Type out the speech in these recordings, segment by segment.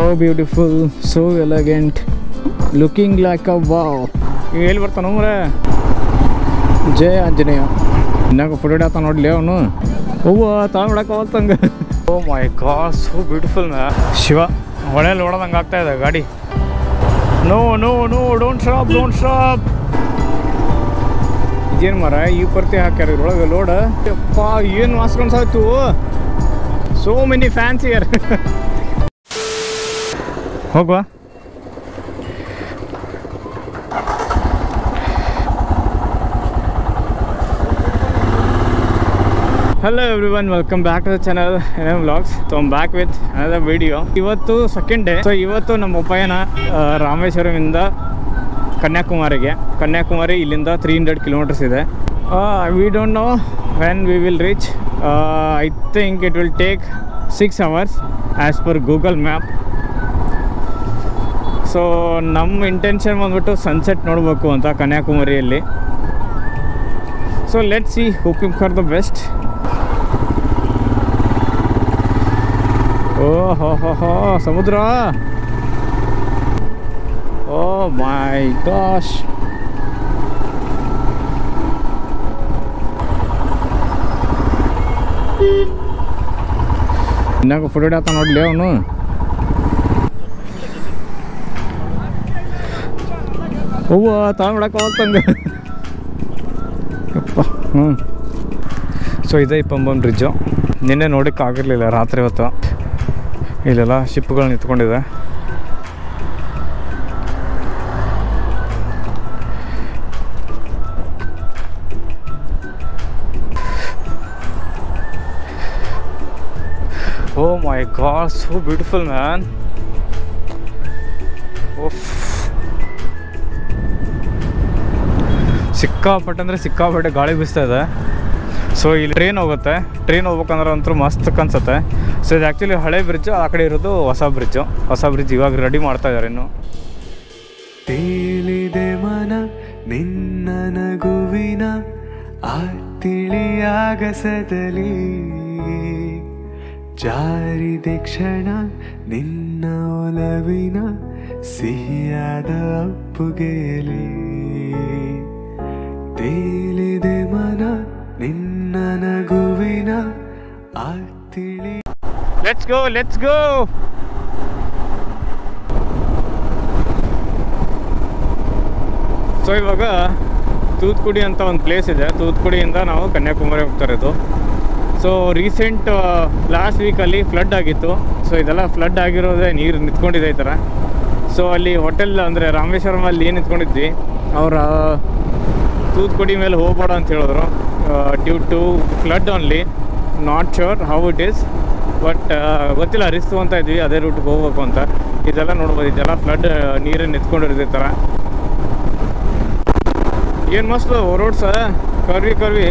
Beautiful so elegant looking like a wow ಈಗ ಎಲ್ಲಿ ಬರ್ತಾನ ಮರ ಜಯ ಆಂಜನೇಯ ಇನ್ನಾಗ ಫೋಟೋ ಹಿಡಿಯತ್ತ ನೋಡ್ಲಿ ಅವನು ಹೂವ ತಗೊಂಡಕ್ಕೆ ಹೋಗ್ತಂಗ oh my god so beautiful ಮ್ಯಾ ಶಿವ ಹೊಳೆಯಲ್ಲಿ ಹೊಡೆದಂಗೆ ಆಗ್ತಾ ಇದೆ ಗಾಡಿ no no no don't stop don't stop ಇದೇನು ಮರ ಈ ಪರ್ತಿ ಹಾಕ್ಯಾರ ಇದ್ರೊಳಗೆ ಲೋಡ್ ಯಪ್ಪ ಏನು ಮಾಸ್ಕೊಂಡು ಸಾಯ್ತು ಸೋ ಮೆನಿ ಫ್ಯಾನ್ಸ್ ಇಯರ್ ಹೋಗುವ hello everyone welcome back to the channel N vlogs so back with another video ಇವತ್ತು ಸೆಕೆಂಡ್ ಡೇ ಸೊ ಇವತ್ತು ನಮ್ಮ ಪಯಣ ಆ, ರಾಮೇಶ್ವರಮಿಂದ ಕನ್ಯಾಕುಮಾರಿಗೆ ಕನ್ಯಾಕುಮಾರಿ ಇಲ್ಲಿಂದ ತ್ರೀ ಹಂಡ್ರೆಡ್ ಕಿಲೋಮೀಟರ್ಸ್ ಇದೆ we don't know when we will reach I think it will take six hours as per Google map so ನಮ್ಮ ಇಂಟೆನ್ಷನ್ ಬಂದ್ಬಿಟ್ಟು ಸನ್ಸೆಟ್ ನೋಡಬೇಕು ಅಂತ ಕನ್ಯಾಕುಮಾರಿಯಲ್ಲಿ so let see hoping for the best oh ಹೋ ಹೋ ಹೋ ಸಮುದ್ರ ಓ ಮೈ ಗಾಶ್ ಇನ್ನಾಗ ಫೋಟೋ ಹಿಡಿಯತ್ತ ನೋಡ್ಲಿ ಅವನು ಹೂವು ತಗೊಂಡಕ್ಕೆ ಹೋಗ್ತಂಗ ಯಪ್ಪ ಹ್ಞೂ ಸೊ ಇದೇ ಪಂಬನ್ ಬ್ರಿಡ್ಜು ನಿನ್ನೆ ನೋಡೋಕ್ಕೆ ಆಗಿರಲಿಲ್ಲ ರಾತ್ರಿ ಹೊತ್ತು ಇಲ್ಲೆಲ್ಲ ಶಿಪ್ಗಳು ನಿಂತ್ಕೊಂಡಿದೆ oh my god so beautiful man ಓಫ್ ಸಿಕ್ಕಾಪಟ್ಟೆ ಅಂದರೆ ಸಿಕ್ಕಾಪಟ್ಟೆ ಗಾಳಿ ಬೀಸ್ತಾ ಇದೆ ಸೊ ಇಲ್ಲಿ ಟ್ರೈನ್ ಹೋಗುತ್ತೆ ಟ್ರೈನ್ ಹೋಗ್ಬೇಕಂದ್ರೆ ಅಂತೂ ಮಸ್ತ್ ಕನ್ಸುತ್ತೆ ಸೊ ಇದು ಆ್ಯಕ್ಚುಲಿ ಹಳೆ ಬ್ರಿಡ್ಜು ಆ ಕಡೆ ಇರೋದು ಹೊಸ ಬ್ರಿಡ್ಜು ಹೊಸ ಬ್ರಿಡ್ಜ್ ಇವಾಗ ರೆಡಿ ಮಾಡ್ತಾ ಇದ್ದಾರೆ ಇನ್ನು ತೇಲಿದೆ ಮನ ನಿನ್ನ ನಗುವಿನ ಆ ತಿಳಿಯಾಗಸದಲ್ಲಿ ಜಾರಿದೆ ಕ್ಷಣ ನಿನ್ನ ಒಲವಿನ ಸಿಹಿಯಾದ ಅಪ್ಪುಗೆಯಲ್ಲಿ ತೇಲಿದೆ ಮನ ನಿನ್ನ ನಗುವಿನ ಆ ತಿಳಿ let's go let's go so ಇವಾಗ ತೂತ್ಕುಡಿ ಅಂತ ಒಂದು ಪ್ಲೇಸ್ ಇದೆ ತೂತ್ಕುಡಿಯಿಂದ ನಾವು ಕನ್ಯಾಕುಮಾರಿ ಹೋಗ್ತಾ ಇರೋದು ಸೊ ರೀಸೆಂಟ್ ಲಾಸ್ಟ್ ವೀಕಲ್ಲಿ ಫ್ಲಡ್ ಆಗಿತ್ತು ಸೊ ಇದೆಲ್ಲ ಫ್ಲಡ್ ಆಗಿರೋದೇ ನೀರು ನಿಂತ್ಕೊಂಡಿದೆ ಈ ಥರ ಸೊ ಅಲ್ಲಿ ಹೋಟೆಲ್ ಅಂದರೆ ರಾಮೇಶ್ವರಮಲ್ಲಿ ಏನು ನಿಂತ್ಕೊಂಡಿದ್ವಿ ಅವರ ತೂತ್ಕುಡಿ ಮೇಲೆ ಹೋಗ್ಬೇಡ ಅಂತ ಹೇಳಿದ್ರು due to flood only not sure how it is but ಗೊತ್ತಿಲ್ಲ ರಿಸ್ಕ್ ಅಂತ ಇದ್ವಿ ಅದೇ ರೂಟ್ಗೆ ಹೋಗ್ಬೇಕು ಅಂತ ಇದೆಲ್ಲ ನೋಡ್ಬೋದು ಇದೆಲ್ಲ ಫ್ಲಡ್ ನೀರು ನಿಂತ್ಕೊಂಡಿರೋದು ಈ ಥರ ಏನು ಮಸ್ತ್ ರೋಡ್ಸ ಕರ್ವಿ ಕರ್ವಿ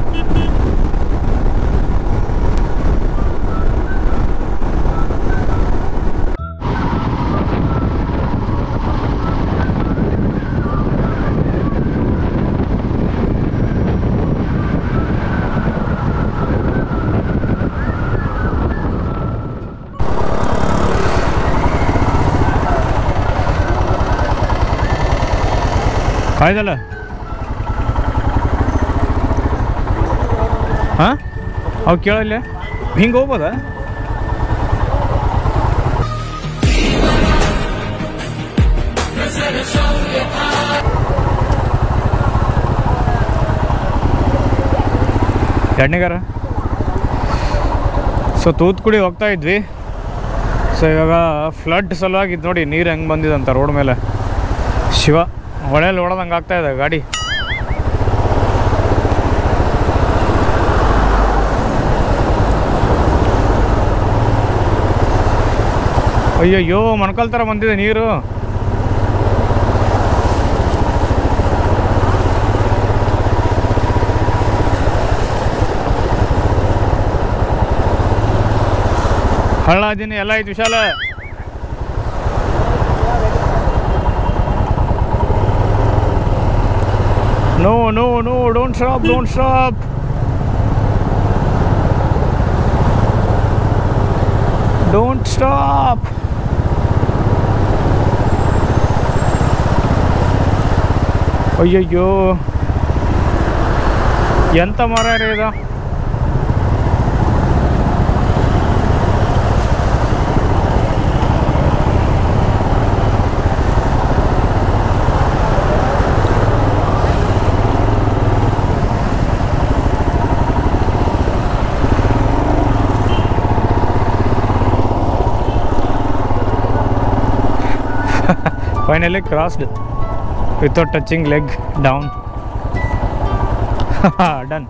ಕಾಯ್ದಲ್ಲ ಹಾಂ ಅವು ಕೇಳಲ್ಲ ಹಿಂಗೆ ಹೋಗ್ಬೋದಾ ಎಣ್ಣೆಗಾರ ಸೊ ತೂತ್ಕುಡಿ ಹೋಗ್ತಾ ಇದ್ವಿ ಸೊ ಇವಾಗ ಫ್ಲಡ್ ಸಲುವಾಗಿ ಇದು ನೋಡಿ ನೀರು ಹೆಂಗೆ ಬಂದಿದಂತ ರೋಡ್ ಮೇಲೆ ಶಿವ ಹೊಳೆಯಲ್ಲಿ ಹೊಡೆದಂಗೆ ಆಗ್ತಾ ಇದೆ ಗಾಡಿ ಅಯ್ಯಯ್ಯೋ ಮೊಣಕಾಲ್ ಥರ ಬಂದಿದೆ ನೀರು ಹಳ್ಳ ದಿನ ಎಲ್ಲ ಐತೆ ವಿಶಾಲ no no no don't stop don't stop don't stop ಅಯ್ಯಯ್ಯೋ ಎಂತ ಮರ ರೀ ಇದು finally crossed without touching leg down done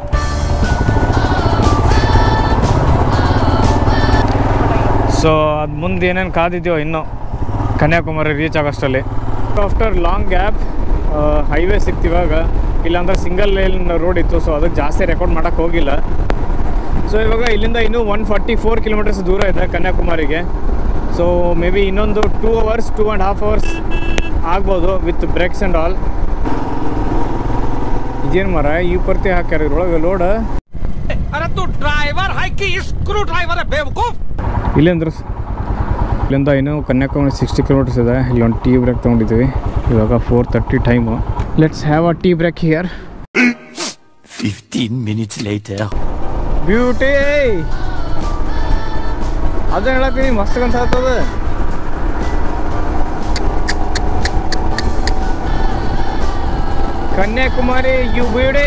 so ಅದು ಮುಂದೆ ಏನೇನು ಕಾದಿದೆಯೋ ಇನ್ನೂ ಕನ್ಯಾಕುಮಾರಿ ರೀಚ್ ಆಗೋಷ್ಟರಲ್ಲಿ ಆಫ್ಟರ್ ಲಾಂಗ್ ಗ್ಯಾಪ್ ಹೈವೇ ಸಿಕ್ತಿವಾಗ ಇಲ್ಲಾಂದ್ರೆ ಸಿಂಗಲ್ ಲೈನ್ ರೋಡ್ ಇತ್ತು ಸೊ ಅದಕ್ಕೆ ಜಾಸ್ತಿ ರೆಕಾರ್ಡ್ ಮಾಡೋಕ್ಕೆ ಹೋಗಿಲ್ಲ ಸೊ ಇವಾಗ ಇಲ್ಲಿಂದ ಇನ್ನೂ ಒನ್ ಫಾರ್ಟಿ ಫೋರ್ ಕಿಲೋಮೀಟರ್ಸ್ ದೂರ ಇದೆ ಕನ್ಯಾಕುಮಾರಿಗೆ ಸೊ ಮೇ ಬಿ ಇನ್ನೊಂದು two hours two and half hours ಆಗ್ಬೋದು ವಿತ್ ಬ್ರೇಕ್ಸ್ ಆ್ಯಂಡ್ ಆಲ್ ಇದೇನು ಮರ ಈ ಪರ್ತಿ ಹಾಕ್ಯಾರ ಇದ್ರೊಳಗೆ ಲೋಡ್ अरे तू ड्राइवर है कि स्क्रू ड्राइवर है बेवकूफ ಇಲ್ಲೇಂದ್ರೆ ಇಲ್ಲಿಂದ ಇನ್ನೂ ಕನ್ಯಾಕುಮಾರಿ ಸಿಕ್ಸ್ಟಿ ಕಿಲೋಮೀಟರ್ಸ್ ಇದೆ ಇಲ್ಲೊಂದು ಟೀ ಬ್ರೇಕ್ ತೊಗೊಂಡಿದ್ದೀವಿ ಇವಾಗ four thirty time let's have a tea break here 15 minutes later. Beauty ಅದನ್ನ ಹೇಳತ್ತೀನಿ ಮಸ್ತ್ ಅನ್ಸತ್ತದ ಕನ್ಯಾಕುಮಾರಿ ಯು ಬ್ಯೂಟಿ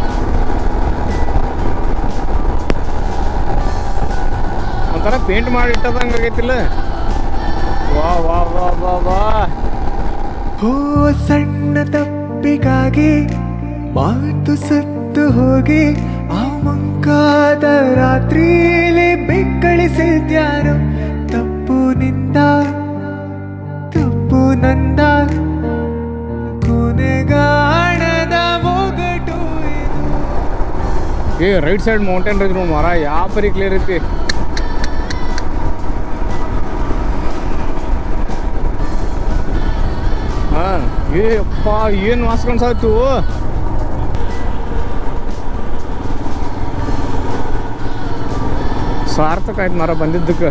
ಒಂಥರ ಪೇಂಟ್ ಮಾಡಿಟ್ಟದಂಗ ಆಗೈತಿಲ್ಲ ವಾ ವಾ ವಾ ವಾ ವಾ ಓ ಸಣ್ಣ ತಪ್ಪಿಗಾಗಿ ಮಾತು ಸತ್ತು ಹೋಗಿ ಆ ಮಂಕಾದ ರಾತ್ರಿಲಿ ಬೆಕ್ಕಳಿಸಿದ್ಯಾರು ತಪ್ಪು ನಿಂದ ತಪ್ಪು ನಂದ ಕೊನೆಗಾಣದ ಮೊಗಟು ಇದು ಏ ರೈಟ್ ಸೈಡ್ ಮೌಂಟೇನ್ ರೇಂಜ್ ನೋಡಿ ಮರ ಯಾವ ಪರಿ ಕ್ಲಿಯರ್ ಐತಿ ಹಾ ಏ ಅಪ್ಪ ಏನು ವಾಸ್ಕೊಂಡ್ ಸಾಯ್ತು ಸಾರ್ಥಕ ಆಯ್ತು ಮರ ಬಂದಿದ್ದಕ್ಕೆ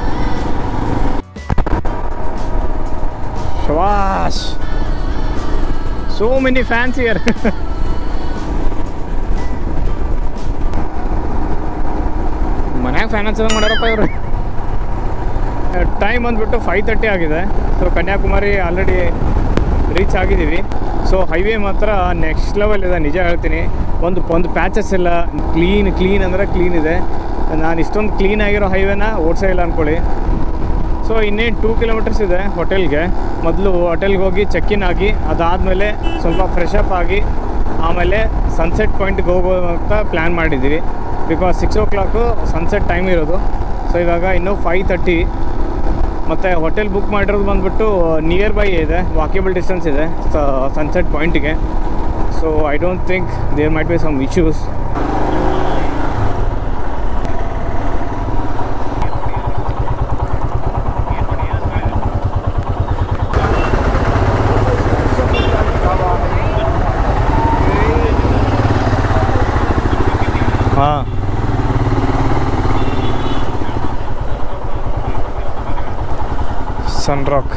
ಶವಾಶ್ ಸೋ ಮೆನಿ ಫ್ಯಾನ್ಸ್ ಇಯರ್ ಮನ್ಯಾಗ ಫ್ಯಾನ್ ಹಚ್ಚೋದು ಮಾಡ್ಯಾರಪ್ಪ ಇವರು ಟೈಮ್ ಬಂದ್ಬಿಟ್ಟು ಫೈವ್ ತರ್ಟಿ ಆಗಿದೆ ಸೊ ಕನ್ಯಾಕುಮಾರಿ ಆಲ್ರೆಡಿ ರೀಚ್ ಆಗಿದ್ದೀವಿ ಸೊ ಹೈವೇ ಮಾತ್ರ ನೆಕ್ಸ್ಟ್ ಲೆವೆಲ್ ಇದೆ ನಿಜ ಹೇಳ್ತೀನಿ ಒಂದು ಒಂದು ಪ್ಯಾಚಸ್ ಇಲ್ಲ ಕ್ಲೀನ್ ಕ್ಲೀನ್ ಅಂದರೆ ಕ್ಲೀನ್ ಇದೆ ನಾನು ಇಷ್ಟೊಂದು ಕ್ಲೀನ್ ಆಗಿರೋ ಹೈವೇನ ಓಡಿಸೇ ಇಲ್ಲ ಅಂದ್ಕೊಳ್ಳಿ ಸೊ ಇನ್ನೇನು ಟೂ ಕಿಲೋಮೀಟರ್ಸ್ ಇದೆ ಹೋಟೆಲ್ಗೆ ಮೊದಲು ಹೋಟೆಲ್ಗೆ ಹೋಗಿ ಚೆಕ್ ಇನ್ ಆಗಿ ಅದಾದಮೇಲೆ ಸ್ವಲ್ಪ ಫ್ರೆಶ್ ಅಪ್ ಆಗಿ ಆಮೇಲೆ ಸನ್ಸೆಟ್ ಪಾಯಿಂಟ್ಗೆ ಹೋಗೋ ಅಂತ ಪ್ಲ್ಯಾನ್ ಮಾಡಿದ್ದೀವಿ because six o'clock sunset time ಇರೋದು ಸೊ ಇವಾಗ ಇನ್ನೂ ಫೈವ್ ತರ್ಟಿ ಮತ್ತು ಹೋಟೆಲ್ ಬುಕ್ ಮಾಡಿರೋದು ಬಂದುಬಿಟ್ಟು ನಿಯರ್ ಬೈ ಇದೆ ವಾಕೇಬಲ್ ಡಿಸ್ಟೆನ್ಸ್ ಇದೆ ಸನ್ಸೆಟ್ ಪಾಯಿಂಟಿಗೆ so I don't think there might be some issues ಹಾಂ ಸನ್ ರಾಕ್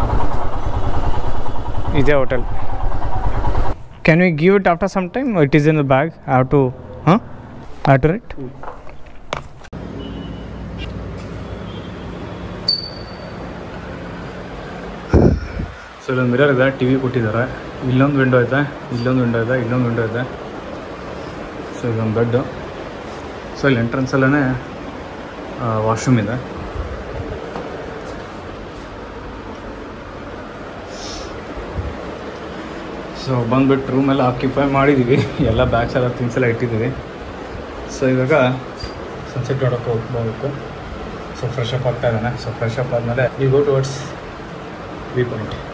ಇದೇ hotel can we give it after some time it is in the bag have to ಹಾಂ have to right so ಇಲ್ಲೊಂದು mirror ಇದೆ T V ಕೊಟ್ಟಿದ್ದಾರೆ ಇಲ್ಲೊಂದು window ಇದೆ ಇಲ್ಲೊಂದು window ಇದೆ ಇಲ್ಲೊಂದು ವಿಂಡೋ ಇದೆ ಸೊ ಇದೊಂದು ಬೆಡ್ಡು ಸೊ ಇಲ್ಲಿ ಎಂಟ್ರೆನ್ಸಲ್ಲೇ ವಾಶ್ರೂಮ್ ಇದೆ ಸೊ ಬಂದ್ಬಿಟ್ಟು ರೂಮೆಲ್ಲ ಆಕ್ಯುಪೈ ಮಾಡಿದ್ದೀವಿ ಎಲ್ಲ ಬ್ಯಾಗ್ಸ್ ಎಲ್ಲ ಥಿಂಗ್ಸ್ ಎಲ್ಲ ಇಟ್ಟಿದ್ದೀವಿ ಸೊ ಇವಾಗ ಸನ್ಸೆಟ್ ನೋಡೋಕೆ ಹೋಗ್ಬೇಕು ಸೊ ಫ್ರೆಶ್ ಅಪ್ ಆಗ್ತಾ ಇದ್ದಾನೆ ಸೊ ಫ್ರೆಶ್ ಅಪ್ ಆದಮೇಲೆ you go towards view point